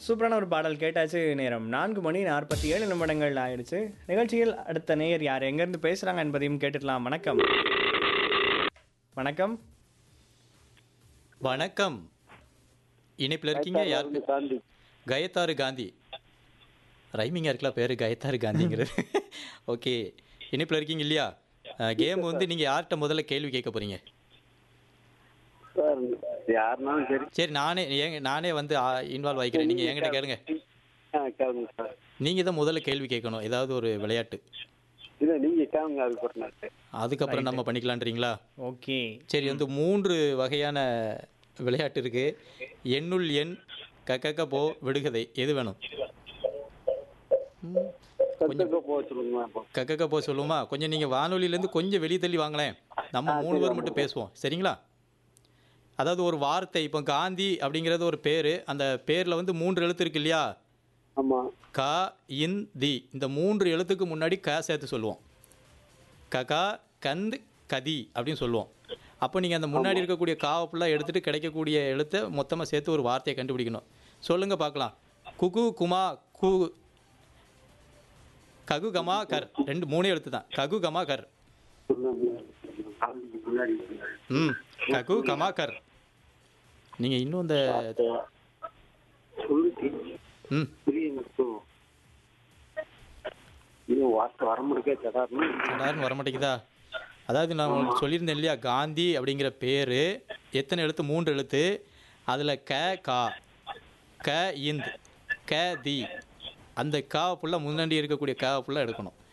சூப்பரான ஒரு பாடல் கேட்டாச்சு நேரம் நான்கு மணி நாற்பத்தி ஏழு நிமிடங்கள் ஆயிடுச்சு நிகழ்ச்சியில் அடுத்த நேயர் யார் எங்கேருந்து பேசுகிறாங்க என்பதையும் கேட்டுடலாம் வணக்கம் வணக்கம் வணக்கம் இணைப்பில் இருக்கீங்க யார் காந்தி கயத்தாறு காந்தி ரைமிங்காக இருக்கலாம் பேர் கயத்தாறு காந்திங்கிறது ஓகே இணைப்பில் இருக்கீங்க இல்லையா கேம் வந்து நீங்கள் யார்கிட்ட முதல்ல கேள்வி கேட்க போகிறீங்க சார் யாருனாலும் சரி சரி நானே ஏங்க நானே வந்து இன்வால்வ் ஆகிக்கிறேன் நீங்கள் என்கிட்ட கேளுங்க ஆ கேளுங்க சார் நீங்கள் தான் முதல்ல கேள்வி கேட்கணும் ஏதாவது ஒரு விளையாட்டு இல்லை நீங்கள் கேளுங்க அதுக்கு ஒரு நாள் அதுக்கப்புறம் நம்ம பண்ணிக்கலான்றீங்களா ஓகே சரி வந்து மூன்று வகையான விளையாட்டு இருக்கு எண்ணுள் எண் கக்கக்க போ விடுகதை எது வேணும் ம், கற்றுக்க போக சொல்லுங்க அப்போ கக்கக்க போ சொல்லுமா கொஞ்சம் நீங்கள் வானொலியிலேருந்து கொஞ்சம் வெளியே தள்ளி வாங்களேன் நம்ம மூணு பேர் மட்டும் பேசுவோம் சரிங்களா அதாவது ஒரு வார்த்தை இப்போ காந்தி அப்படிங்கிறது ஒரு பேர் அந்த பேரில் வந்து மூன்று எழுத்து இருக்கு இல்லையா ஆமாம் க இன் தி இந்த மூன்று எழுத்துக்கு முன்னாடி க சேர்த்து சொல்லுவோம் ககா கந்த் கதி அப்படின்னு சொல்லுவோம் அப்போ நீங்கள் அந்த முன்னாடி இருக்கக்கூடிய காவை ஃபுல்லாக எடுத்துகிட்டு கிடைக்கக்கூடிய எழுத்தை மொத்தமாக சேர்த்து ஒரு வார்த்தையை கண்டுபிடிக்கணும் சொல்லுங்கள் பார்க்கலாம் குகு குமா கு ககு கமா கர் ரெண்டு மூணே எழுத்து தான் ககு கமா கர் முன்னாடி ம் ககு கமா கர் நீங்கள் இன்னும் இந்த சொல்லு ம் புரியுங்க இன்னும் வார்த்தை வர முடியவே தடாருன்னு சடார்னு வர மாட்டேங்குதா அதாவது நான் உங்களுக்கு சொல்லியிருந்தேன் இல்லையா காந்தி அப்படிங்கிற பேர் எத்தனை எழுத்து மூன்று எழுத்து அதில் க கா க இந்த் க தி அந்த கா ஃபுல்லாக முன்னாடி இருக்கக்கூடிய கா ஃபுல்லாக எடுக்கணும்